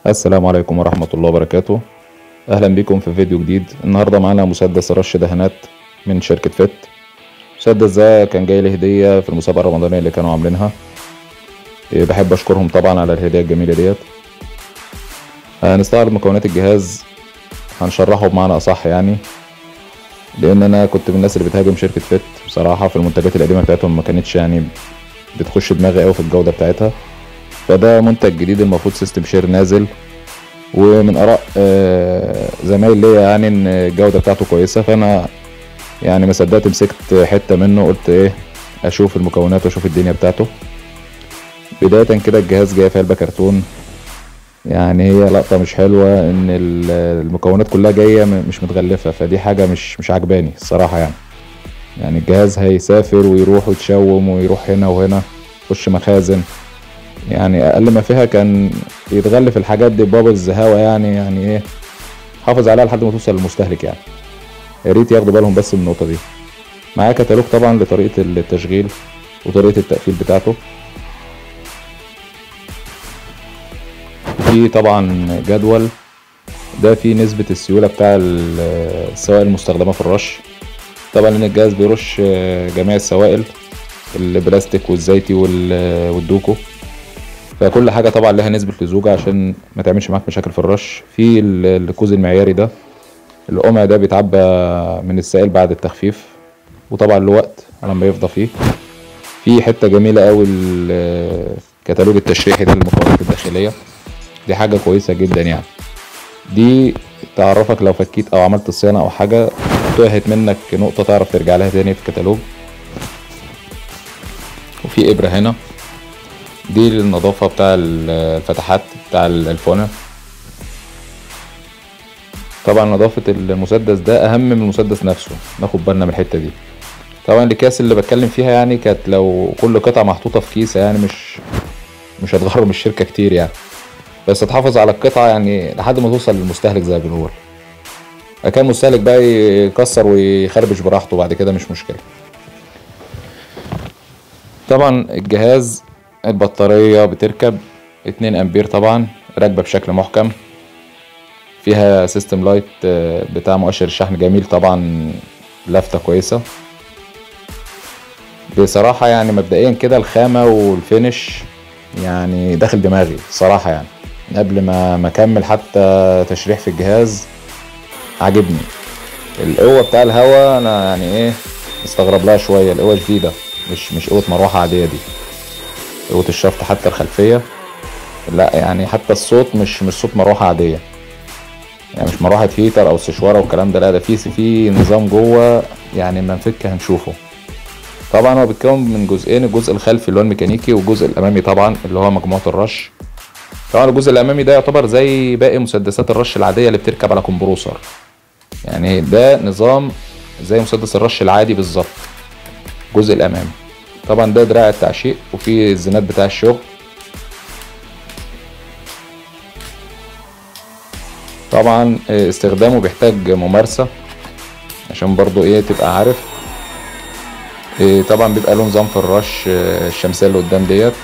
السلام عليكم ورحمة الله وبركاته أهلا بكم في فيديو جديد النهاردة معانا مسدس رش دهانات من شركة فت المسدس ده كان جاي لي هدية في المسابقة الرمضانية اللي كانوا عاملينها إيه، بحب أشكرهم طبعا على الهدية الجميلة ديت هنستعرض مكونات الجهاز هنشرحه بمعنى أصح يعني لأن أنا كنت من الناس اللي بتهاجم شركة فت بصراحة في المنتجات القديمة بتاعتهم ما كانتش يعني بتخش دماغي أوي في الجودة بتاعتها فده منتج جديد المفروض سيستم شير نازل ومن اراء آه، زمايل ليا يعني ان الجوده بتاعته كويسه فانا يعني ما صدقت مسكت حته منه قلت ايه اشوف المكونات واشوف الدنيا بتاعته بدايه كده الجهاز جاي في علبه كرتون يعني هي لقطه مش حلوه ان ال- المكونات كلها جايه م- مش متغلفه فدي حاجه مش مش عجباني الصراحه يعني يعني الجهاز هيسافر ويروح ويتشوم ويروح هنا وهنا يخش مخازن يعني اقل ما فيها كان يتغلف الحاجات دي بابلز هوا يعني يعني ايه حافظ عليها لحد ما توصل للمستهلك يعني يا ريت ياخدوا بالهم بس من النقطه دي معايا كتالوج طبعا لطريقه التشغيل وطريقه التقفيل بتاعته في طبعا جدول ده فيه نسبة السيولة بتاع ال- السوائل المستخدمة في الرش طبعا لأن الجهاز بيرش جميع السوائل البلاستيك والزيتي وال- والدوكو فكل حاجة طبعا لها نسبة لزوجة عشان ما تعملش معاك مشاكل في الرش في ال- الكوز المعياري ده القمع ده بيتعبى من السائل بعد التخفيف وطبعا له وقت على ما يفضى فيه في حتة جميلة قوي الكتالوج التشريحي ده للمكونات الداخلية دي حاجة كويسة جدا يعني دي تعرفك لو فكيت او عملت صيانة او حاجة تهت منك نقطة تعرف ترجع لها تاني في الكتالوج وفي ابرة هنا دي للنظافة بتاع ال- الفتحات بتاع ال- الفونة طبعا نظافة المسدس ده أهم من المسدس نفسه ناخد بالنا من الحتة دي طبعا الأكياس اللي بتكلم فيها يعني كانت لو كل قطعة محطوطة في كيسة يعني مش مش هتغرم الشركة كتير يعني بس تحافظ على القطعة يعني لحد ما توصل للمستهلك زي ما بنقول كان المستهلك بقى يكسر ويخربش براحته بعد كده مش مشكلة طبعا الجهاز البطارية بتركب 2 امبير طبعا راكبة بشكل محكم فيها سيستم لايت آه، بتاع مؤشر الشحن جميل طبعا لافتة كويسة بصراحة يعني مبدئيا كده الخامة والفينش يعني داخل دماغي صراحة يعني قبل ما ما اكمل حتى تشريح في الجهاز عاجبني القوة بتاع الهوا انا يعني ايه مستغرب لها شوية القوة جديدة مش مش قوة مروحة عادية دي قوة الشفط حتى الخلفية لا يعني حتى الصوت مش مش صوت مروحة عادية يعني مش مروحة هيتر او سشوارة والكلام ده لا ده في في نظام جوه يعني ما نفك هنشوفه طبعا هو بيتكون من جزئين الجزء الخلفي اللي هو الميكانيكي والجزء الامامي طبعا اللي هو مجموعة الرش طبعا الجزء الامامي ده يعتبر زي باقي مسدسات الرش العادية اللي بتركب على كمبروسر يعني ده نظام زي مسدس الرش العادي بالظبط الجزء الامامي طبعا ده دراع التعشيق وفي الزناد بتاع الشغل طبعا آه، استخدامه بيحتاج ممارسة عشان برضو ايه تبقى عارف إيه طبعا بيبقى له نظام في الرش آه، الشمسية اللي قدام ديت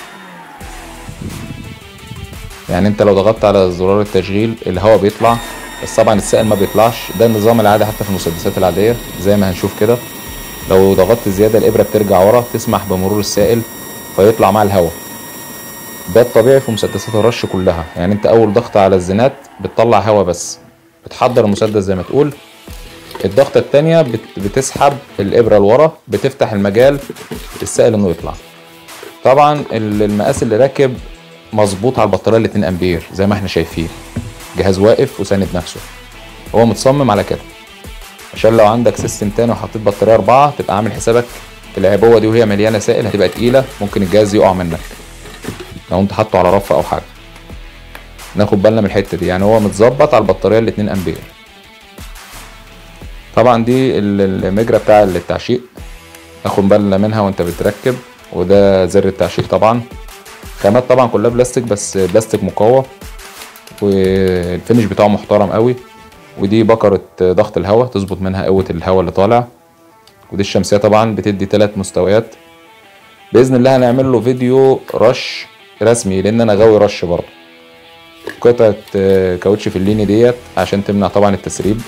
يعني انت لو ضغطت على زرار التشغيل الهواء بيطلع بس طبعا السائل ما بيطلعش ده النظام العادي حتى في المسدسات العادية زي ما هنشوف كده لو ضغطت زيادة الإبرة بترجع ورا تسمح بمرور السائل فيطلع مع الهواء ده الطبيعي في مسدسات الرش كلها يعني انت اول ضغطة على الزنات بتطلع هواء بس بتحضر المسدس زي ما تقول الضغطة التانية بت- بتسحب الإبرة لورا بتفتح المجال للسائل انه يطلع طبعا ال- المقاس اللي راكب مظبوط على البطارية ال 2 امبير زي ما احنا شايفين جهاز واقف وساند نفسه هو متصمم على كده عشان لو عندك سيستم تاني وحطيت بطارية أربعة تبقى عامل حسابك العبوة دي وهي مليانة سائل هتبقى تقيلة ممكن الجهاز يقع منك لو انت حاطه على رف أو حاجة ناخد بالنا من الحتة دي يعني هو متظبط على البطارية ال 2 أمبير طبعا دي ال- المجرى بتاع التعشيق ناخد بالنا منها وانت بتركب وده زر التعشيق طبعا خامات طبعا كلها بلاستيك بس بلاستيك مقوى والفينش بتاعه محترم قوي ودي بكرة ضغط الهواء تظبط منها قوة الهواء اللي طالع ودي الشمسية طبعا بتدي تلات مستويات بإذن الله هنعمل له فيديو رش رسمي لأن أنا غاوي رش برضه قطعة آه، كاوتش فليني ديت عشان تمنع طبعا التسريب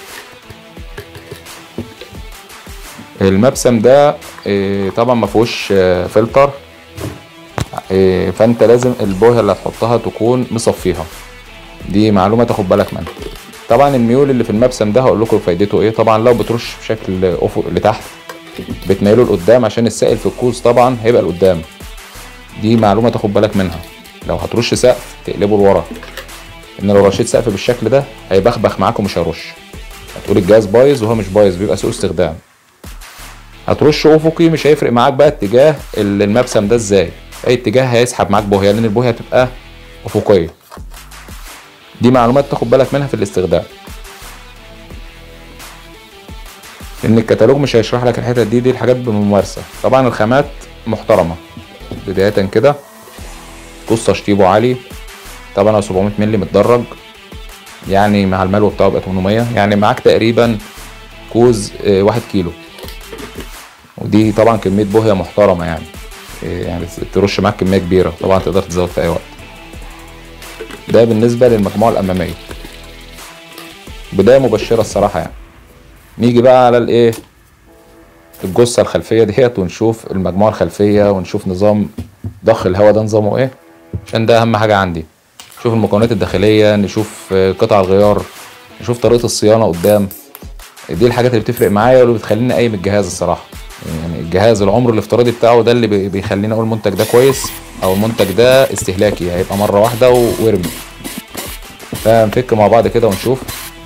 المبسم ده آه، طبعا ما فيهوش آه، فلتر آه، فانت لازم البويه اللي هتحطها تكون مصفيها دي معلومه تاخد بالك منها طبعا الميول اللي في المبسم ده هقول لكم فايدته ايه طبعا لو بترش بشكل افق لتحت بتميله لقدام عشان السائل في الكوز طبعا هيبقى لقدام دي معلومه تاخد بالك منها لو هترش سقف تقلبه لورا ان لو رشيت سقف بالشكل ده هيبخبخ معاك ومش هيرش هتقول الجهاز بايظ وهو مش بايظ بيبقى سوء استخدام هترش افقي مش هيفرق معاك بقى اتجاه ال- المبسم ده ازاي اي اتجاه هيسحب معاك بوهيه لان البوهيه هتبقى افقيه دي معلومات تاخد بالك منها في الاستخدام لان الكتالوج مش هيشرح لك الحتت دي دي الحاجات بالممارسه طبعا الخامات محترمه بدايه كده قوس تشطيبه عالي طبعا هو 700 مللي متدرج يعني مع الملو بتاعه بقى 800 يعني معاك تقريبا كوز آه، واحد كيلو ودي طبعا كمية بوهية محترمة يعني إيه يعني ترش معاك كمية كبيرة طبعا تقدر تزود في أي وقت ده بالنسبة للمجموعة الأمامية بداية مبشرة الصراحة يعني نيجي بقى على الإيه الجثة الخلفية ديت ونشوف المجموعة الخلفية ونشوف نظام ضخ الهواء ده نظامه إيه عشان ده أهم حاجة عندي نشوف المكونات الداخلية نشوف آه، قطع الغيار نشوف طريقة الصيانة قدام دي الحاجات اللي بتفرق معايا واللي بتخليني قايم الجهاز الصراحه يعني الجهاز العمر الافتراضي بتاعه ده اللي بي- بيخليني اقول المنتج ده كويس او المنتج ده استهلاكي هيبقى مره واحده و- وارمي فنفك مع بعض كده ونشوف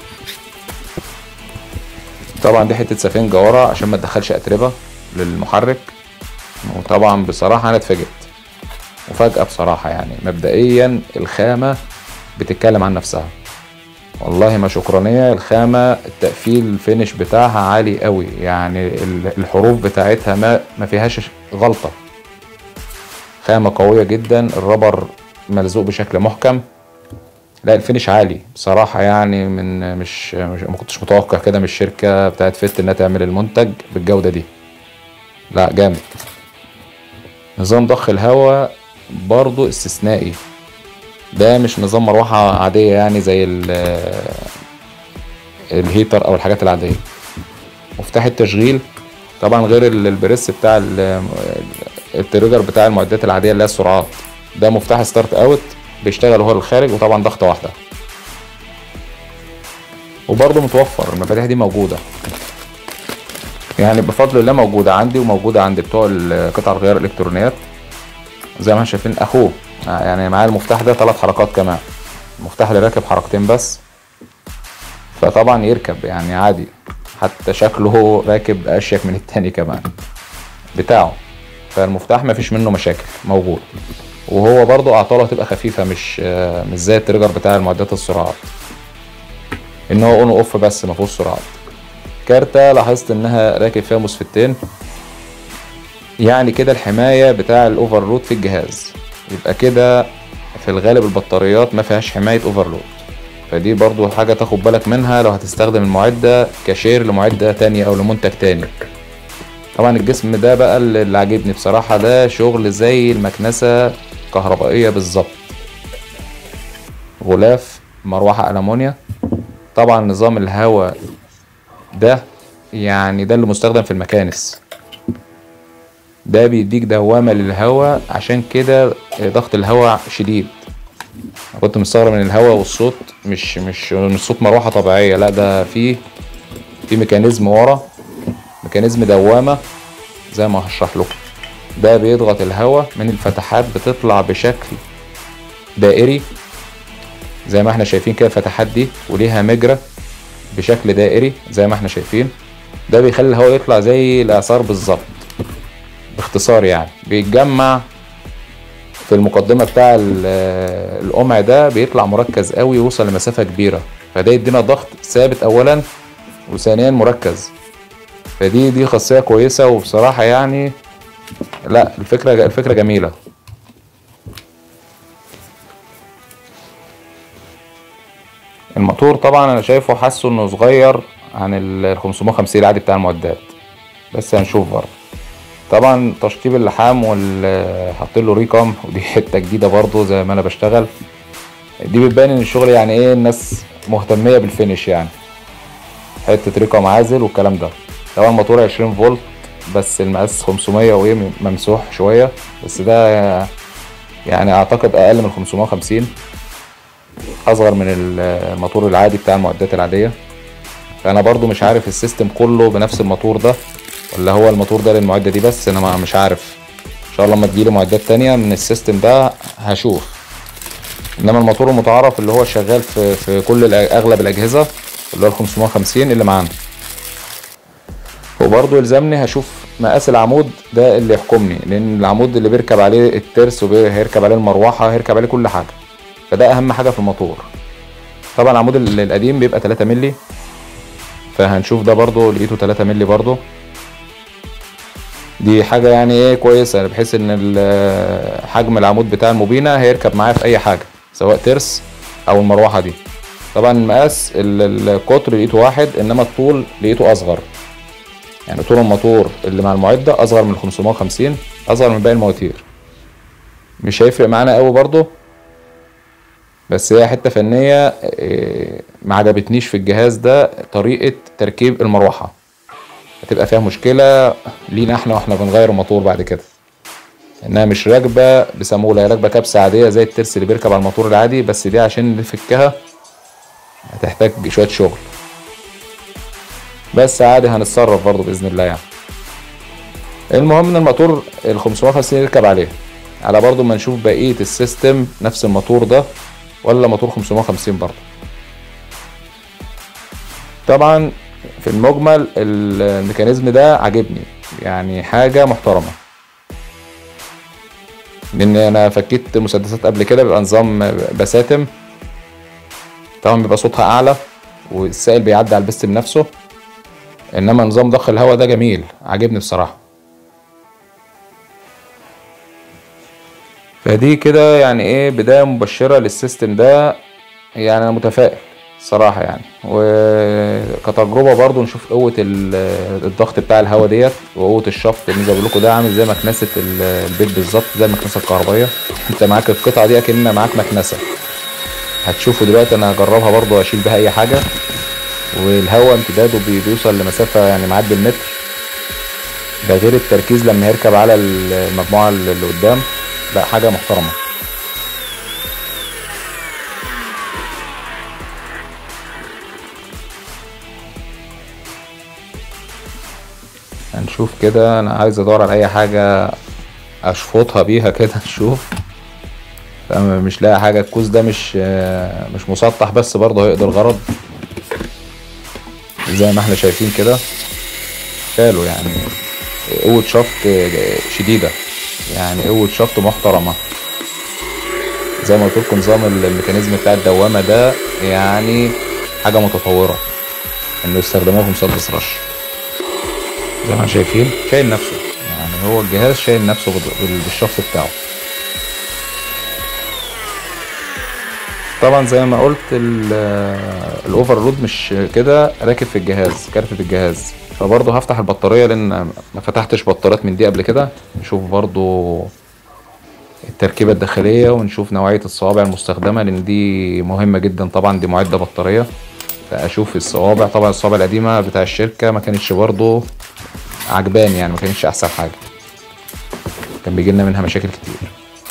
طبعا دي حته سفنجه ورا عشان ما تدخلش اتربه للمحرك وطبعا بصراحه انا اتفاجئت مفاجاه بصراحه يعني مبدئيا الخامه بتتكلم عن نفسها والله ما شكرانية الخامة التقفيل الفينش بتاعها عالي قوي يعني ال- الحروف بتاعتها ما ما فيهاش غلطة خامة قوية جدا الربر ملزوق بشكل محكم لا الفينش عالي بصراحة يعني من مش, مش ما كنتش متوقع كده من الشركة بتاعت فت انها تعمل المنتج بالجودة دي لا جامد نظام ضخ الهواء برضو استثنائي ده مش نظام مروحة عادية يعني زي ال- الهيتر أو الحاجات العادية مفتاح التشغيل طبعا غير ال- البريس بتاع ال- التريجر بتاع المعدات العادية اللي هي السرعات ده مفتاح ستارت اوت بيشتغل هو للخارج وطبعا ضغطة واحدة وبرضه متوفر المفاتيح دي موجودة يعني بفضل الله موجودة عندي وموجودة عند بتوع ال- قطع الغيار الإلكترونيات زي ما احنا شايفين اخوه آه، يعني معاه المفتاح ده ثلاث حركات كمان المفتاح اللي راكب حركتين بس فطبعا يركب يعني عادي حتى شكله راكب اشيك من التاني كمان بتاعه فالمفتاح مفيش منه مشاكل موجود وهو برضو اعطاله هتبقى خفيفة مش آه، مش زي التريجر بتاع المعدات السرعات ان هو اون اوف بس مفيهوش سرعات كارتة لاحظت انها راكب فيها مسفتين يعني كده الحماية بتاع الاوفرلود في الجهاز يبقى كده في الغالب البطاريات ما فيهاش حماية اوفرلود فدي برضو حاجة تاخد بالك منها لو هتستخدم المعدة كشير لمعدة تانية او لمنتج تاني طبعا الجسم ده بقى اللي اللي عاجبني بصراحة ده شغل زي المكنسة كهربائية بالظبط غلاف مروحة ألمونيا طبعا نظام الهواء ده يعني ده اللي مستخدم في المكانس ده بيديك دوامة للهواء عشان كده ضغط الهواء شديد أنا كنت مستغرب من الهواء والصوت مش مش مش صوت مروحة طبيعية لا ده فيه في ميكانيزم ورا ميكانيزم دوامة زي ما هشرح لكم ده بيضغط الهواء من الفتحات بتطلع بشكل دائري زي ما احنا شايفين كده الفتحات دي وليها مجرى بشكل دائري زي ما احنا شايفين ده بيخلي الهواء يطلع زي الاعصار بالظبط باختصار يعني بيتجمع في المقدمة بتاع ال- القمع ده بيطلع مركز قوي يوصل لمسافة كبيرة فده يدينا ضغط ثابت أولا وثانيا مركز فدي دي خاصية كويسة وبصراحة يعني لا الفكرة الفكرة جميلة الموتور طبعا انا شايفه حاسه انه صغير عن ال 550 العادي بتاع المعدات بس هنشوف برضه طبعا تشطيب اللحام وال حاطين له ريكم ودي حته جديده برضه زي ما انا بشتغل دي بتبين ان الشغل يعني ايه الناس مهتميه بالفينش يعني حته رقم عازل والكلام ده طبعا الموتور 20 فولت بس المقاس 500 وايه ممسوح شويه بس ده يعني اعتقد اقل من 550 اصغر من الموتور العادي بتاع المعدات العاديه فانا برضو مش عارف السيستم كله بنفس الموتور ده ولا هو الموتور ده للمعده دي بس انا ما- مش عارف ان شاء الله لما تجيلي معدات تانية من السيستم ده هشوف انما الموتور المتعارف اللي هو شغال في في كل الأ- اغلب الاجهزه اللي هو ال 550 اللي معانا وبرضه يلزمني هشوف مقاس العمود ده اللي يحكمني لان العمود اللي بيركب عليه الترس وهيركب عليه المروحه هيركب عليه كل حاجه فده اهم حاجه في الموتور طبعا العمود ال- القديم بيبقى 3 مللي فهنشوف ده برضه لقيته 3 مللي برضه دي حاجة يعني ايه كويسة بحيث ان ال- حجم العمود بتاع الموبينة هيركب معايا في اي حاجة سواء ترس او المروحة دي طبعا المقاس ال- القطر لقيته واحد انما الطول لقيته اصغر يعني طول الموتور اللي مع المعدة اصغر من 550 اصغر من باقي المواتير مش هيفرق معانا قوي برضه بس هي حتة فنية إيه، ما عجبتنيش في الجهاز ده طريقة تركيب المروحة هتبقى فيها مشكلة لينا احنا واحنا بنغير الموتور بعد كده انها مش راكبة بسمولة هي راكبة كبسة عادية زي الترس اللي بيركب على الموتور العادي بس دي عشان نفكها هتحتاج شوية شغل بس عادي هنتصرف برضه بإذن الله يعني المهم ان الموتور ال 550 يركب عليه على برضه ما نشوف بقية السيستم نفس الموتور ده ولا موتور 550 برضه طبعا في المجمل الميكانيزم ده عاجبني يعني حاجة محترمة لان انا فكيت مسدسات قبل كده بيبقى نظام بساتم طبعا بيبقى صوتها اعلى والسائل بيعدي على البستم نفسه انما نظام ضخ الهواء ده جميل عاجبني بصراحة فدي كده يعني ايه بداية مبشرة للسيستم ده يعني انا متفائل صراحة يعني وكتجربة برضو نشوف قوة ال- الضغط بتاع الهواء ديت وقوة الشفط اللي زي ما بقول ده عامل زي مكنسة ال- البيت بالظبط زي المكنسة الكهربائية انت معاك القطعة دي اكنها معاك مكنسة هتشوفوا دلوقتي انا هجربها برضو اشيل بها اي حاجة والهواء امتداده بي- بيوصل لمسافة يعني معدي المتر ده غير التركيز لما يركب على المجموعة اللي قدام لا حاجة محترمة هنشوف كده انا عايز ادور على اي حاجة اشفطها بيها كده نشوف أما مش لاقي حاجة الكوز ده مش مش مسطح بس برضه هيقضي الغرض زي ما احنا شايفين كده شالوا يعني قوة شفط شديدة يعني قوة شفط محترمة زي ما قلت لكم نظام الميكانيزم بتاع الدوامة ده يعني حاجة متطورة انه يستخدموه في مسدس رش زي ما احنا شايفين شايل نفسه يعني هو الجهاز شايل نفسه بال- بالشفط بتاعه طبعا زي ما قلت ال- الاوفر رود مش كده راكب في الجهاز كارت في الجهاز فبرضه هفتح البطارية لان ما فتحتش بطاريات من دي قبل كده نشوف برضه التركيبة الداخلية ونشوف نوعية الصوابع المستخدمة لان دي مهمة جدا طبعا دي معدة بطارية فاشوف الصوابع طبعا الصوابع القديمة بتاع الشركة ما كانتش برضه عجباني يعني ما كانتش احسن حاجة كان بيجي لنا منها مشاكل كتير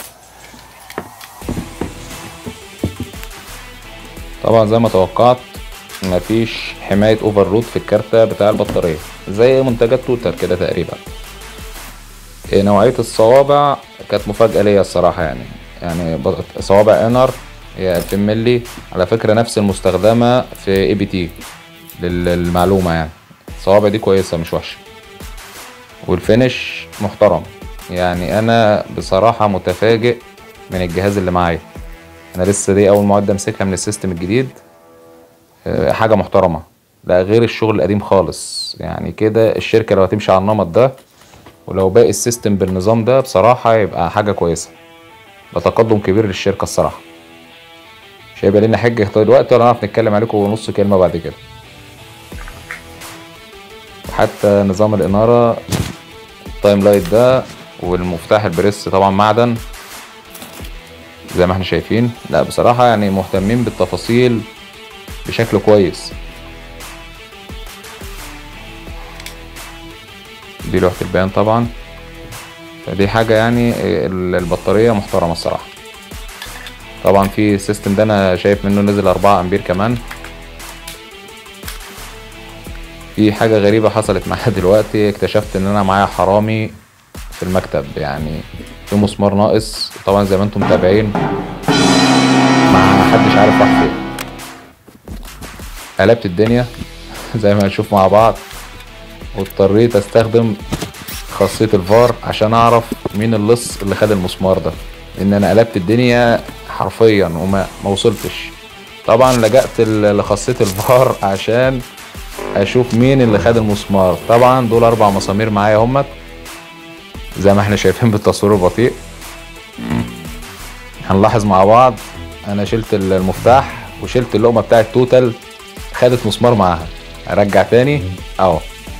طبعا زي ما توقعت مفيش حماية اوفر رود في الكارتة بتاع البطارية زي منتجات توتال كده تقريبا إيه نوعية الصوابع كانت مفاجأة ليا الصراحة يعني يعني ب- صوابع انر هي 2000 ملي على فكرة نفس المستخدمة في اي بي تي للمعلومة يعني الصوابع دي كويسة مش وحشة والفينش محترم يعني انا بصراحة متفاجئ من الجهاز اللي معايا انا لسه دي اول معدة امسكها من السيستم الجديد آه، حاجة محترمة لا غير الشغل القديم خالص يعني كده الشركة لو هتمشي على النمط ده ولو باقي السيستم بالنظام ده بصراحة يبقى حاجة كويسة ده تقدم كبير للشركة الصراحة مش هيبقى لنا حجة دلوقتي ولا نعرف نتكلم عليكم نص كلمة بعد كده حتى نظام الإنارة التايم لايت ده والمفتاح البريس طبعا معدن زي زي ما احنا شايفين لا بصراحة يعني مهتمين بالتفاصيل بشكل كويس دي لوحة البيان طبعا فدي حاجة يعني البطارية محترمة الصراحة طبعا في السيستم ده انا شايف منه نزل أربعة امبير كمان في حاجة غريبة حصلت معايا دلوقتي اكتشفت ان انا معايا حرامي في المكتب يعني في مسمار ناقص طبعا زي ما انتم متابعين ما حدش عارف راح فين قلبت الدنيا زي ما هنشوف مع بعض واضطريت استخدم خاصية الفار عشان اعرف مين اللص اللي خد المسمار ده لان انا قلبت الدنيا حرفيا وما ما وصلتش طبعا لجأت لخاصية الفار عشان اشوف مين اللي خد المسمار طبعا دول اربع مسامير معايا همت زي ما احنا شايفين بالتصوير البطيء هنلاحظ مع بعض انا شلت المفتاح وشلت اللقمة بتاعت توتال خدت مسمار معاها ارجع تاني اهو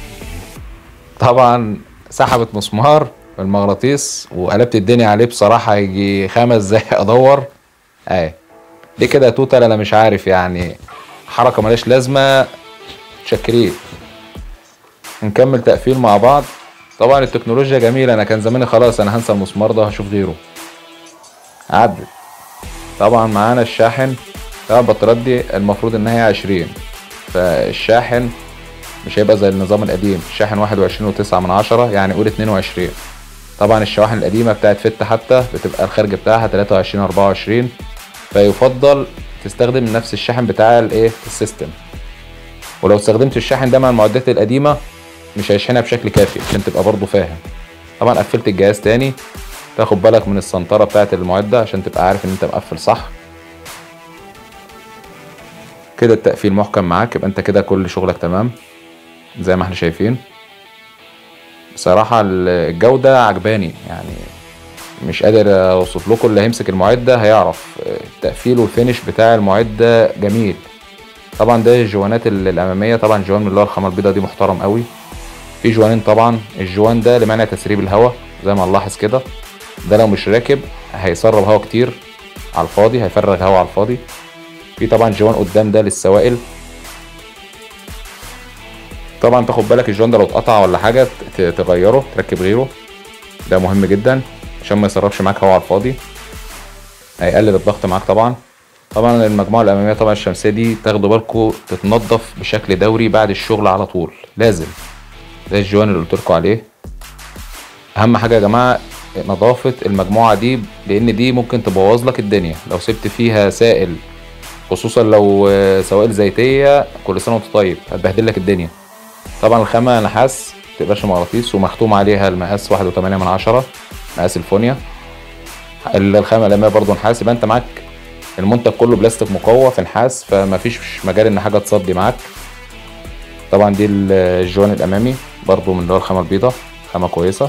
طبعا سحبت مسمار المغناطيس وقلبت الدنيا عليه بصراحة يجي خمس دقايق ادور اهي ليه كده يا توتال انا مش عارف يعني حركة ملاش لازمة شاكرين نكمل تقفيل مع بعض طبعا التكنولوجيا جميلة انا كان زماني خلاص انا هنسى المسمار ده وهشوف غيره عدت طبعا معانا الشاحن طبعا البطاريات دي المفروض ان هي عشرين فالشاحن مش هيبقى زي النظام القديم الشاحن واحد وعشرين وتسعة من عشرة يعني قول اتنين وعشرين طبعا الشواحن القديمة بتاعت فت حتى بتبقى الخارج بتاعها تلاتة وعشرين أربعة وعشرين فيفضل تستخدم نفس الشاحن بتاع الايه السيستم ولو استخدمت الشاحن ده مع المعدات القديمة مش هيشحنها بشكل كافي عشان تبقى برضو فاهم طبعا قفلت الجهاز تاني تاخد بالك من السنترة بتاعت المعدة عشان تبقى عارف ان انت مقفل صح كده التقفيل محكم معاك يبقى انت كده كل شغلك تمام زي ما احنا شايفين بصراحة الجودة عجباني يعني مش قادر اوصف لكم اللي هيمسك المعدة هيعرف التقفيل والفينش بتاع المعدة جميل طبعا ده الجوانات الامامية طبعا جوان من اللي هو الخامة البيضة دي محترم قوي في جوانين طبعا الجوان ده لمنع تسريب الهواء زي ما نلاحظ كده ده لو مش راكب هيسرب هواء كتير على الفاضي هيفرغ هواء على الفاضي في طبعا جوان قدام ده للسوائل طبعا تاخد بالك الجوان ده لو اتقطع ولا حاجة تغيره تركب غيره ده مهم جدا عشان ما يسربش معاك هواء على الفاضي هيقلل الضغط معاك طبعا طبعا المجموعة الأمامية طبعا الشمسية دي تاخدوا بالكم تتنضف بشكل دوري بعد الشغل على طول لازم ده الجوان اللي قلت عليه أهم حاجة يا جماعة نظافة المجموعة دي لأن دي ممكن تبوظ لك الدنيا لو سبت فيها سائل خصوصا لو سوائل زيتية كل سنة وانت طيب هتبهدل لك الدنيا طبعا الخامة نحاس متبقاش مغناطيس ومختوم عليها المقاس واحد وتمانية من عشرة مقاس الفونيا الخامة الأمامية برضو نحاس يبقى انت معاك المنتج كله بلاستيك مقوى في نحاس فمفيش مجال ان حاجة تصدي معاك طبعا دي الجوان الأمامي برضو من اللي هو الخامة البيضة خامة كويسة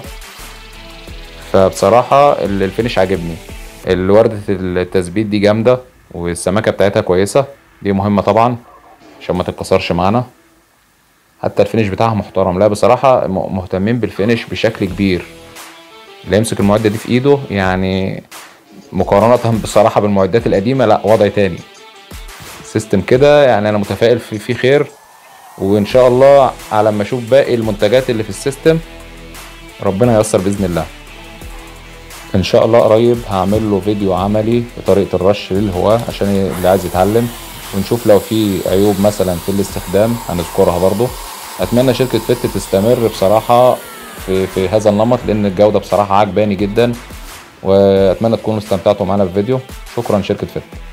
فبصراحة الفينش عاجبني الوردة التثبيت دي جامدة والسماكة بتاعتها كويسة دي مهمة طبعا عشان ما تتكسرش معانا حتى الفينش بتاعها محترم لا بصراحة مهتمين بالفينش بشكل كبير اللي يمسك المعدة دي في ايده يعني مقارنة بصراحة بالمعدات القديمة لا وضع تاني سيستم كده يعني انا متفائل في فيه خير وان شاء الله على ما اشوف باقي المنتجات اللي في السيستم ربنا ييسر باذن الله ان شاء الله قريب هعمل له فيديو عملي بطريقة الرش للهواء عشان اللي عايز يتعلم ونشوف لو في عيوب مثلا في الاستخدام هنذكرها برضو اتمنى شركة فت تستمر بصراحة في, في هذا النمط لان الجودة بصراحة عجباني جدا واتمنى تكونوا استمتعتوا معانا بالفيديو شكرا شركة فت